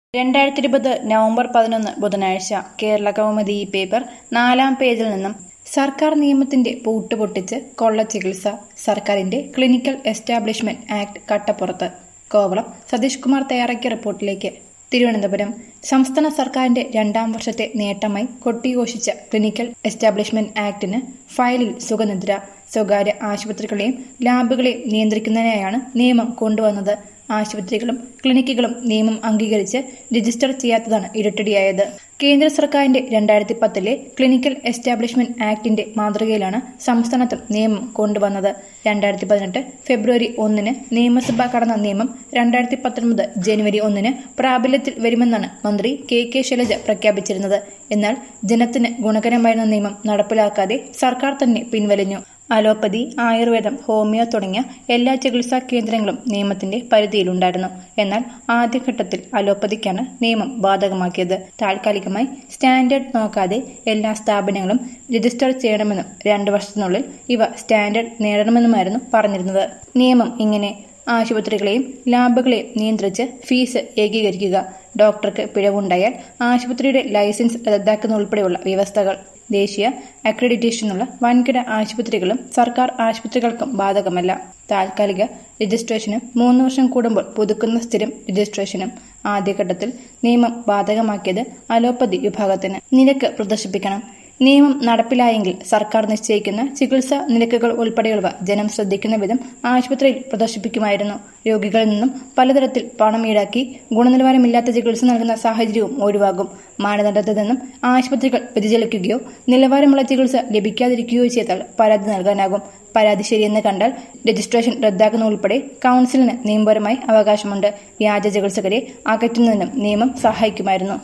രണ്ടായിരത്തി ഇരുപത് നവംബർ പതിനൊന്ന് ബുധനാഴ്ച കേരള കൗമുദി ഈ പേപ്പർ നാലാം പേജിൽ നിന്നും സർക്കാർ നിയമത്തിന്റെ പൂട്ട് പൊട്ടിച്ച് കൊള്ള ചികിത്സ സർക്കാരിന്റെ ക്ലിനിക്കൽ എസ്റ്റാബ്ലിഷ്മെന്റ് ആക്ട് കട്ടപ്പുറത്ത് കോവളം സതീഷ് കുമാർ തയ്യാറാക്കിയ റിപ്പോർട്ടിലേക്ക് തിരുവനന്തപുരം സംസ്ഥാന സർക്കാരിന്റെ രണ്ടാം വർഷത്തെ നേട്ടമായി കൊട്ടിഘോഷിച്ച ക്ലിനിക്കൽ എസ്റ്റാബ്ലിഷ്മെന്റ് ആക്ടിന് ഫയലിൽ സുഖനിദ്ര സ്വകാര്യ ആശുപത്രികളെയും ലാബുകളെയും നിയന്ത്രിക്കുന്നതിനായാണ് നിയമം കൊണ്ടുവന്നത് ആശുപത്രികളും ക്ലിനിക്കുകളും നിയമം അംഗീകരിച്ച് രജിസ്റ്റർ ചെയ്യാത്തതാണ് ഇരുട്ടടിയായത് കേന്ദ്ര സർക്കാരിന്റെ രണ്ടായിരത്തി പത്തിലെ ക്ലിനിക്കൽ എസ്റ്റാബ്ലിഷ്മെന്റ് ആക്ടിന്റെ മാതൃകയിലാണ് സംസ്ഥാനത്തും നിയമം കൊണ്ടുവന്നത് രണ്ടായിരത്തി പതിനെട്ട് ഫെബ്രുവരി ഒന്നിന് നിയമസഭ കടന്ന നിയമം രണ്ടായിരത്തി പത്തൊൻപത് ജനുവരി ഒന്നിന് പ്രാബല്യത്തിൽ വരുമെന്നാണ് മന്ത്രി കെ കെ ശൈലജ പ്രഖ്യാപിച്ചിരുന്നത് എന്നാൽ ജനത്തിന് ഗുണകരമായിരുന്ന നിയമം നടപ്പിലാക്കാതെ സർക്കാർ തന്നെ പിൻവലിഞ്ഞു അലോപ്പതി ആയുർവേദം ഹോമിയോ തുടങ്ങിയ എല്ലാ ചികിത്സാ കേന്ദ്രങ്ങളും നിയമത്തിന്റെ പരിധിയിലുണ്ടായിരുന്നു എന്നാൽ ആദ്യഘട്ടത്തിൽ അലോപ്പതിക്കാണ് നിയമം ബാധകമാക്കിയത് താൽക്കാലികമായി സ്റ്റാൻഡേർഡ് നോക്കാതെ എല്ലാ സ്ഥാപനങ്ങളും രജിസ്റ്റർ ചെയ്യണമെന്നും രണ്ടു വർഷത്തിനുള്ളിൽ ഇവ സ്റ്റാൻഡേർഡ് നേടണമെന്നുമായിരുന്നു പറഞ്ഞിരുന്നത് നിയമം ഇങ്ങനെ ആശുപത്രികളെയും ലാബുകളെയും നിയന്ത്രിച്ച് ഫീസ് ഏകീകരിക്കുക ഡോക്ടർക്ക് പിഴവുണ്ടായാൽ ആശുപത്രിയുടെ ലൈസൻസ് റദ്ദാക്കുന്ന ഉൾപ്പെടെയുള്ള വ്യവസ്ഥകൾ ദേശീയ അക്രഡിറ്റേഷനുള്ള വൻകിട ആശുപത്രികളും സർക്കാർ ആശുപത്രികൾക്കും ബാധകമല്ല താൽക്കാലിക രജിസ്ട്രേഷനും മൂന്ന് വർഷം കൂടുമ്പോൾ പുതുക്കുന്ന സ്ഥിരം രജിസ്ട്രേഷനും ആദ്യഘട്ടത്തിൽ നിയമം ബാധകമാക്കിയത് അലോപ്പതി വിഭാഗത്തിന് നിരക്ക് പ്രദർശിപ്പിക്കണം നിയമം നടപ്പിലായെങ്കിൽ സർക്കാർ നിശ്ചയിക്കുന്ന ചികിത്സാ നിരക്കുകൾ ഉൾപ്പെടെയുള്ളവ ജനം ശ്രദ്ധിക്കുന്ന വിധം ആശുപത്രിയിൽ പ്രദർശിപ്പിക്കുമായിരുന്നു രോഗികളിൽ നിന്നും പലതരത്തിൽ പണം ഈടാക്കി ഗുണനിലവാരമില്ലാത്ത ചികിത്സ നൽകുന്ന സാഹചര്യവും ഒഴിവാകും മാനദണ്ഡത്തിൽ നിന്നും ആശുപത്രികൾ വ്യതിചലിക്കുകയോ നിലവാരമുള്ള ചികിത്സ ലഭിക്കാതിരിക്കുകയോ ചെയ്താൽ പരാതി നൽകാനാകും പരാതി ശരിയെന്ന് കണ്ടാൽ രജിസ്ട്രേഷൻ റദ്ദാക്കുന്ന ഉൾപ്പെടെ കൌൺസിലിന് നിയമപരമായി അവകാശമുണ്ട് വ്യാജ ചികിത്സകരെ അകറ്റുന്നതിനും നിയമം സഹായിക്കുമായിരുന്നു